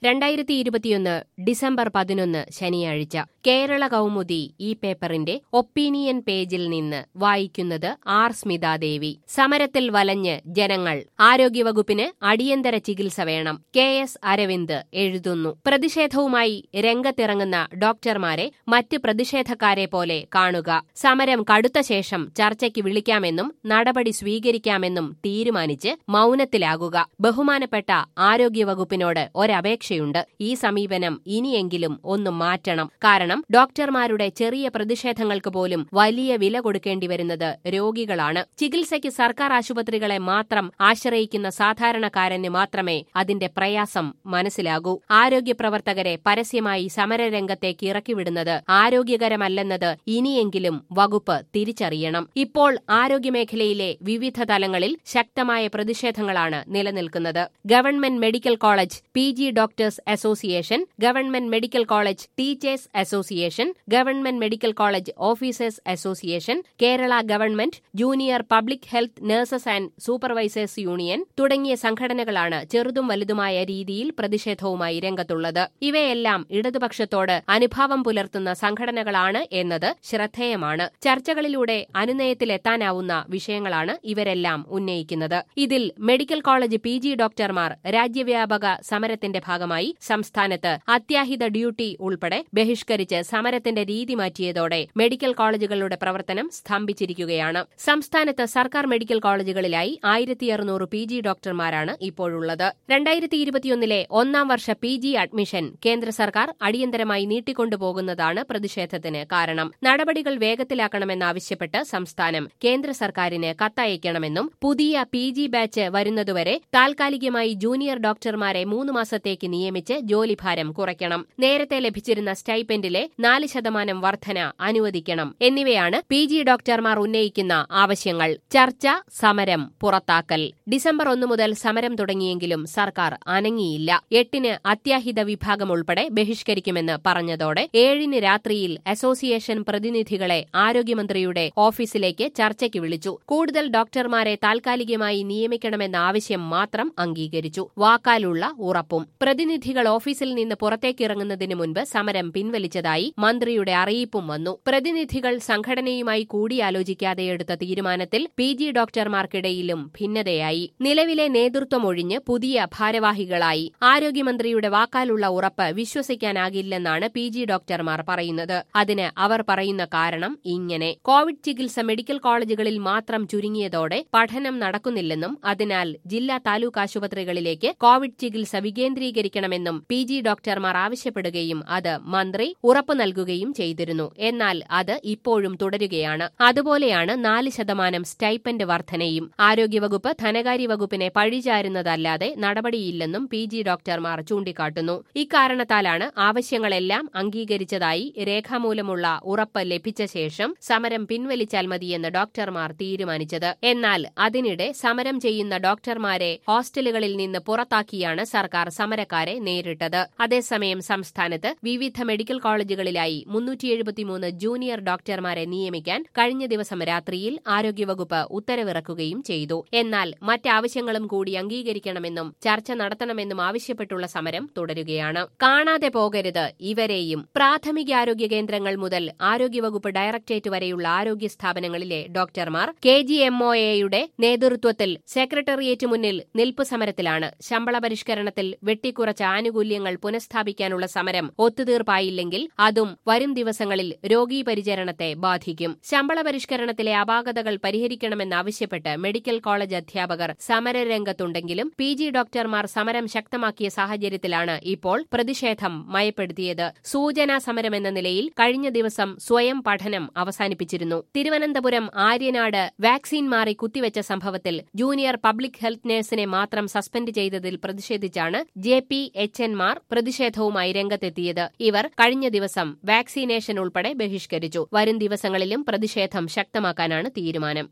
രണ്ടായിരത്തി ഇരുപത്തിയൊന്ന് ഡിസംബർ പതിനൊന്ന് ശനിയാഴ്ച കേരള കൗമുദി ഈ പേപ്പറിന്റെ ഒപ്പീനിയൻ പേജിൽ നിന്ന് വായിക്കുന്നത് ആർ സ്മിതാദേവി സമരത്തിൽ വലഞ്ഞ് ജനങ്ങൾ ആരോഗ്യവകുപ്പിന് അടിയന്തര ചികിത്സ വേണം കെ എസ് അരവിന്ദ് എഴുതുന്നു പ്രതിഷേധവുമായി രംഗത്തിറങ്ങുന്ന ഡോക്ടർമാരെ മറ്റ് പ്രതിഷേധക്കാരെ പോലെ കാണുക സമരം കടുത്ത ശേഷം ചർച്ചയ്ക്ക് വിളിക്കാമെന്നും നടപടി സ്വീകരിക്കാമെന്നും തീരുമാനിച്ച് മൗനത്തിലാകുക ബഹുമാനപ്പെട്ട ആരോഗ്യവകുപ്പിനോട് ഒരപേക്ഷയുണ്ട് ഈ സമീപനം ഇനിയെങ്കിലും ഒന്ന് മാറ്റണം കാരണം ഡോക്ടർമാരുടെ ചെറിയ പ്രതിഷേധങ്ങൾക്ക് പോലും വലിയ വില കൊടുക്കേണ്ടി വരുന്നത് രോഗികളാണ് ചികിത്സയ്ക്ക് സർക്കാർ ആശുപത്രികളെ മാത്രം ആശ്രയിക്കുന്ന സാധാരണക്കാരന് മാത്രമേ അതിന്റെ പ്രയാസം മനസ്സിലാകൂ ആരോഗ്യ പ്രവർത്തകരെ പരസ്യമായി സമരരംഗത്തേക്ക് ഇറക്കിവിടുന്നത് ആരോഗ്യകരമല്ലെന്നത് ഇനിയെങ്കിലും വകുപ്പ് തിരിച്ചറിയണം ഇപ്പോൾ ആരോഗ്യമേഖലയിലെ വിവിധ തലങ്ങളിൽ ശക്തമായ പ്രതിഷേധങ്ങളാണ് നിലനിൽക്കുന്നത് government medical college P G doctors association government medical college teachers association government medical college officers association Kerala government junior public health nurses and supervisors union തുടങ്ങിയ സംഘടനകളാണ് ചെറുതും വലുതുമായ രീതിയിൽ പ്രതിഷേധവുമായി രംഗത്തുള്ളത് ഇവയെല്ലാം ഇടതുപക്ഷത്തോട് അനുഭാവം പുലർത്തുന്ന സംഘടനകളാണ് എന്നത് ശ്രദ്ധേയമാണ് ചർച്ചകളിലൂടെ അനുനയത്തിലെത്താനാവുന്ന വിഷയങ്ങളാണ് ഇവരെല്ലാം ഉന്നയിക്കുന്നത് ഇതിൽ മെഡിക്കൽ കോളേജ് പി ജി ഡോക്ടർമാർ രാജ്യവ്യാപക സമരത്തിന്റെ ഭാഗമായി സംസ്ഥാനത്ത് അത്യാഹിത ഡ്യൂട്ടി ഉൾപ്പെടെ ബഹിഷ്കരിച്ച് സമരത്തിന്റെ രീതി മാറ്റിയതോടെ മെഡിക്കൽ കോളേജുകളുടെ പ്രവർത്തനം സ്തംഭിച്ചിരിക്കുകയാണ് സംസ്ഥാനത്ത് സർക്കാർ മെഡിക്കൽ കോളേജുകളിലായി ആയിരത്തി അറുന്നൂറ് പി ജി ഡോക്ടർമാരാണ് ഇപ്പോഴുള്ളത് രണ്ടായിരത്തി ഇരുപത്തിയൊന്നിലെ ഒന്നാം വർഷ പി ജി അഡ്മിഷൻ കേന്ദ്ര സർക്കാർ അടിയന്തരമായി നീട്ടിക്കൊണ്ടുപോകുന്നതാണ് പ്രതിഷേധത്തിന് കാരണം നടപടികൾ വേഗത്തിലാക്കണമെന്നാവശ്യപ്പെട്ട് സംസ്ഥാനം കേന്ദ്ര സർക്കാരിന് കത്തയക്കണമെന്നും പുതിയ പി ജി ബാച്ച് വരുന്നതുവരെ താൽക്കാലികമായി ജൂനിയർ ഡോക്ടർമാരെ മൂന്ന് മാസത്തേക്ക് നിയമിച്ച് ജോലിഭാരം കുറയ്ക്കണം നേരത്തെ ലഭിച്ചിരുന്ന സ്റ്റൈപ്പൻഡിലെ നാല് ശതമാനം വർധന അനുവദിക്കണം എന്നിവയാണ് പി ജി ഡോക്ടർമാർ ഉന്നയിക്കുന്ന ആവശ്യങ്ങൾ ചർച്ച സമരം പുറത്താക്കൽ ഡിസംബർ ഒന്നു മുതൽ സമരം തുടങ്ങിയെങ്കിലും സർക്കാർ അനങ്ങിയില്ല എട്ടിന് അത്യാഹിത വിഭാഗം ഉൾപ്പെടെ ബഹിഷ്കരിക്കുമെന്ന് പറഞ്ഞതോടെ ഏഴിന് രാത്രിയിൽ അസോസിയേഷൻ പ്രതിനിധികളെ ആരോഗ്യമന്ത്രിയുടെ ഓഫീസിലേക്ക് ചർച്ചയ്ക്ക് വിളിച്ചു കൂടുതൽ ഡോക്ടർമാരെ താൽക്കാലികമായി നിയമിക്കണമെന്ന ആവശ്യം മാത്രം അംഗീകരിച്ചു വാക്കാലുള്ള ഉറപ്പും പ്രതിനിധികൾ ഓഫീസിൽ നിന്ന് പുറത്തേക്കിറങ്ങുന്നതിന് മുൻപ് സമരം പിൻവലിച്ചതായി മന്ത്രിയുടെ അറിയിപ്പും വന്നു പ്രതിനിധികൾ സംഘടനയുമായി കൂടിയാലോചിക്കാതെ എടുത്ത തീരുമാനത്തിൽ പി ജി ഡോക്ടർമാർക്കിടയിലും ഭിന്നതയായി നിലവിലെ നേതൃത്വം ഒഴിഞ്ഞ് പുതിയ ഭാരവാഹികളായി ആരോഗ്യമന്ത്രിയുടെ വാക്കാലുള്ള ഉറപ്പ് വിശ്വസിക്കാനാകില്ലെന്നാണ് പി ജി ഡോക്ടർമാർ പറയുന്നത് അതിന് അവർ പറയുന്ന കാരണം ഇങ്ങനെ കോവിഡ് ചികിത്സ മെഡിക്കൽ കോളേജുകളിൽ മാത്രം ചുരുങ്ങിയതോടെ പഠനം നടക്കുന്നില്ലെന്നും അതിനാൽ ജില്ലാ താലൂക്ക് ആശുപത്രികളിലേക്ക് കോവിഡ് ചികിത്സ വികേന്ദ്രീകരിക്കണമെന്നും പി ജി ഡോക്ടർമാർ ആവശ്യപ്പെടുകയും അത് മന്ത്രി ഉറപ്പു നൽകുകയും ചെയ്തിരുന്നു എന്നാൽ അത് ഇപ്പോഴും തുടരുകയാണ് അതുപോലെയാണ് നാല് ശതമാനം സ്റ്റൈപ്പൻഡ് വർധനയും ആരോഗ്യവകുപ്പ് ധനകാര്യ വകുപ്പിനെ പഴിചാരുന്നതല്ലാതെ നടപടിയില്ലെന്നും പി ജി ഡോക്ടർമാർ ചൂണ്ടിക്കാട്ടുന്നു ഇക്കാരണത്താലാണ് ആവശ്യങ്ങളെല്ലാം അംഗീകരിച്ചതായി രേഖാമൂലമുള്ള ഉറപ്പ് ലഭിച്ച ശേഷം സമരം പിൻവലിച്ചാൽ മതിയെന്ന് ഡോക്ടർമാർ തീരുമാനിച്ചത് എന്നാൽ അതിനിടെ സമരം ചെയ്യുന്ന ഡോക്ടർമാരെ ഹോസ്റ്റലുകളിൽ നിന്ന് പുറത്താക്കിയാണ് സർക്കാർ സമരക്കാരെ നേരിട്ടത് അതേസമയം സംസ്ഥാനത്ത് വിവിധ മെഡിക്കൽ കോളേജുകളിലായി മുന്നൂറ്റി എഴുപത്തിമൂന്ന് ജൂനിയർ ഡോക്ടർമാരെ നിയമിക്കാൻ കഴിഞ്ഞ ദിവസം രാത്രിയിൽ ആരോഗ്യവകുപ്പ് ഉത്തരവിറക്കുകയും ചെയ്തു എന്നാൽ മറ്റാവശ്യങ്ങളും കൂടി അംഗീകരിക്കണമെന്നും ചർച്ച നടത്തണമെന്നും ആവശ്യപ്പെട്ടുള്ള സമരം തുടരുകയാണ് കാണാതെ പോകരുത് ഇവരെയും പ്രാഥമികാരോഗ്യ കേന്ദ്രങ്ങൾ മുതൽ ആരോഗ്യവകുപ്പ് ഡയറക്ടറേറ്റ് വരെയുള്ള ആരോഗ്യ സ്ഥാപനങ്ങളിലെ ഡോക്ടർമാർ കെ ജി എംഒഎയുടെ നേതൃത്വത്തിൽ സെക്രട്ടേറിയറ്റ് മുന്നിൽ നിൽപ്പ് സമരത്തിലാണ് ശമ്പള പരിഷ്കരണത്തിൽ വെട്ടിക്കുറച്ച ആനുകൂല്യങ്ങൾ പുനഃസ്ഥാപിക്കാനുള്ള സമരം ഒത്തുതീർപ്പായില്ലെങ്കിൽ അതും വരും ദിവസങ്ങളിൽ രോഗീ പരിചരണത്തെ ബാധിക്കും ശമ്പള പരിഷ്കരണത്തിലെ അപാകതകൾ പരിഹരിക്കണമെന്നാവശ്യപ്പെട്ട് മെഡിക്കൽ കോളേജ് അധ്യാപകർ സമരരംഗത്തുണ്ടെങ്കിലും പി ജി ഡോക്ടർമാർ സമരം ശക്തമാക്കിയ സാഹചര്യത്തിലാണ് ഇപ്പോൾ പ്രതിഷേധം മയപ്പെടുത്തിയത് സൂചനാ സമരമെന്ന നിലയിൽ കഴിഞ്ഞ ദിവസം സ്വയം പഠനം അവസാനിപ്പിച്ചിരുന്നു തിരുവനന്തപുരം ആര്യനാട് വാക്സിൻ മാറി കുത്തിവെച്ച സംഭവത്തിൽ ജൂനിയർ പബ്ലിക് ഹെൽത്ത് നഴ്സിനെ മാത്രം സസ്പെൻഡ് ചെയ്തതിൽ പ്രതിഷേധിച്ചാണ് ജെ പി എച്ച് എൻമാർ പ്രതിഷേധവുമായി രംഗത്തെത്തിയത് ഇവർ കഴിഞ്ഞ ദിവസം വാക്സിനേഷൻ ഉൾപ്പെടെ ബഹിഷ്കരിച്ചു വരും ദിവസങ്ങളിലും പ്രതിഷേധം ശക്തമാക്കാനാണ് തീരുമാനം